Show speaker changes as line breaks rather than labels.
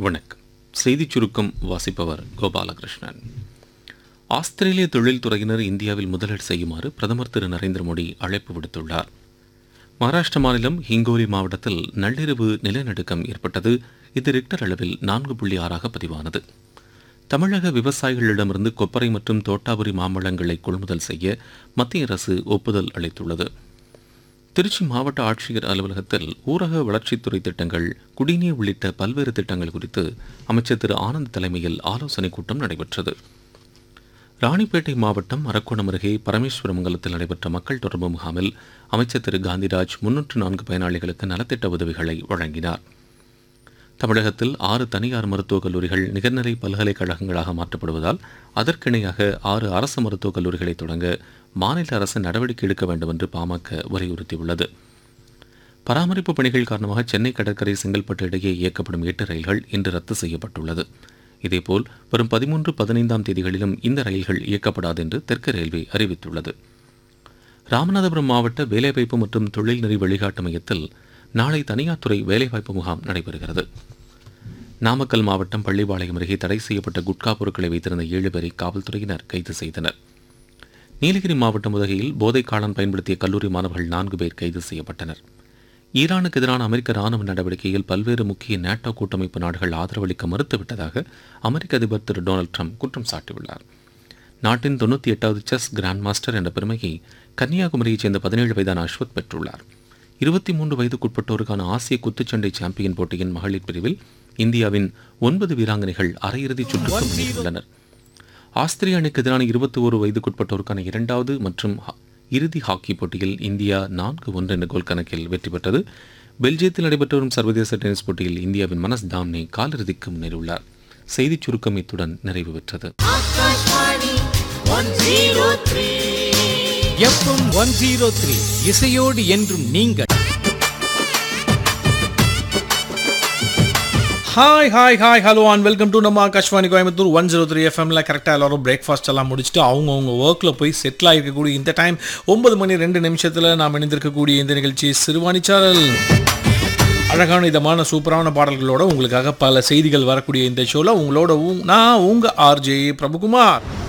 வணக்கம் செய்திச் சுருக்கம் வாசிப்பவர் கோபாலகிருஷ்ணன் ஆஸ்திரேலிய தொழில்துறையினர் இந்தியாவில் முதலீடு செய்யுமாறு பிரதமர் திரு நரேந்திர மோடி அழைப்பு விடுத்துள்ளார் மகாராஷ்டிர மாநிலம் ஹிங்கோலி மாவட்டத்தில் நள்ளிரவு நிலநடுக்கம் ஏற்பட்டது இது ரிக்டர் அளவில் நான்கு புள்ளி ஆறாக பதிவானது தமிழக விவசாயிகளிடமிருந்து கொப்பரை மற்றும் தோட்டாபுரி மாம்பழங்களை கொள்முதல் செய்ய மத்திய அரசு ஒப்புதல் அளித்துள்ளது திருச்சி மாவட்ட ஆட்சியர் அலுவலகத்தில் ஊரக வளர்ச்சித்துறை திட்டங்கள் குடிநீர் உள்ளிட்ட பல்வேறு திட்டங்கள் குறித்து அமைச்சர் திரு ஆனந்த் தலைமையில் ஆலோசனைக் கூட்டம் நடைபெற்றது ராணிப்பேட்டை மாவட்டம் அரக்கோணம் அருகே பரமேஸ்வரமங்கலத்தில் நடைபெற்ற மக்கள் தொடர்பு முகாமில் அமைச்சர் திரு காந்திராஜ் முன்னூற்று நான்கு பயனாளிகளுக்கு நலத்திட்ட உதவிகளை வழங்கினார் தமிழகத்தில் ஆறு தனியார் மருத்துவக் கல்லூரிகள் நிகர்நிலை பல்கலைக்கழகங்களாக மாற்றப்படுவதால் அதற்கிணையாக ஆறு அரசு மருத்துவக் கல்லூரிகளை தொடங்க மாநில அரசு நடவடிக்கை எடுக்க வேண்டும் என்று பாமக வலியுறுத்தியுள்ளது பராமரிப்பு பணிகள் காரணமாக சென்னை கடற்கரை செங்கல்பட்டு இடையே இயக்கப்படும் எட்டு ரயில்கள் இன்று ரத்து செய்யப்பட்டுள்ளது இதேபோல் வரும் பதிமூன்று பதினைந்தாம் தேதிகளிலும் இந்த ரயில்கள் இயக்கப்படாது என்று தெற்கு ரயில்வே அறிவித்துள்ளது ராமநாதபுரம் மாவட்ட வேலைவாய்ப்பு மற்றும் தொழில்நெறி வழிகாட்டு மையத்தில் நாளை தனியார் துறை வேலைவாய்ப்பு முகாம் நடைபெறுகிறது நாமக்கல் மாவட்டம் பள்ளிப்பாளையம் அருகே தடை செய்யப்பட்ட குட்கா பொருட்களை வைத்திருந்த ஏழு பேரை காவல்துறையினர் கைது செய்தனர் நீலகிரி மாவட்டம் உதகையில் போதைக் காளான் பயன்படுத்திய கல்லூரி மாணவர்கள் நான்கு பேர் கைது செய்யப்பட்டனர் ஈரானுக்கு எதிரான அமெரிக்க ராணுவ நடவடிக்கையில் பல்வேறு முக்கிய நேட்டோ கூட்டமைப்பு நாடுகள் ஆதரவளிக்க மறுத்துவிட்டதாக அமெரிக்க அதிபர் திரு டொனால்டு ட்ரம்ப் குற்றம் சாட்டியுள்ளார் நாட்டின் தொண்ணூற்றி எட்டாவது செஸ் கிராண்ட் மாஸ்டர் என்ற பெருமையை கன்னியாகுமரியைச் சேர்ந்த பதினேழு வயதான அஸ்வத் பெற்றுள்ளார் இருபத்தி மூன்று வயதுக்குட்பட்டோருக்கான ஆசிய குத்துச்சண்டை சாம்பியன் போட்டியின் மகளிர் பிரிவில் இந்தியாவின் ஒன்பது வீராங்கனைகள் அரையிறுதிச் சுற்றுக்கு முன்னேறியுள்ளனர் ஆஸ்திரிய அணிக்கு எதிரான இருபத்தி ஒரு வயதுக்குட்பட்டோருக்கான இரண்டாவது மற்றும் ஹா- இறுதி ஹாக்கி போட்டியில் இந்தியா நான்கு ஒன்று என்ற கோல் கணக்கில் வெற்றி பெற்றது பெல்ஜியத்தில் நடைபெற்று வரும் சர்வதேச டென்னிஸ் போட்டியில் இந்தியாவின் மனஸ் தாம்னே காலிறுதிக்கு முன்னேறியுள்ளார் செய்திச் சுருக்கம் இத்துடன் நிறைவு பெற்றது
Akashvani one zero three
FM one zero three இசையோடு என்றும் நீங்கள் hi hi hi hello and welcome to நம்ம Akashvani Coimbatore one zero three எஃப்எம்ல கரெக்டாக எல்லாரும் பிரேக்ஃபாஸ்ட் எல்லாம் முடிச்சுட்டு அவங்கவுங்க ஒர்க்கில் போய் செட்டில் ஆகிருக்கக்கூடிய இந்த டைம் ஒன்பது மணி ரெண்டு நிமிஷத்தில் நாம் இணைந்திருக்கக்கூடிய இந்த நிகழ்ச்சி சிறுவாணி சாரல் அழகான இதமான சூப்பரான பாடல்களோட உங்களுக்காக பல செய்திகள் வரக்கூடிய இந்த ஷோவில் உங்களோட உங்- நான் உங்கள் ஆர்ஜே பிரபுகுமார்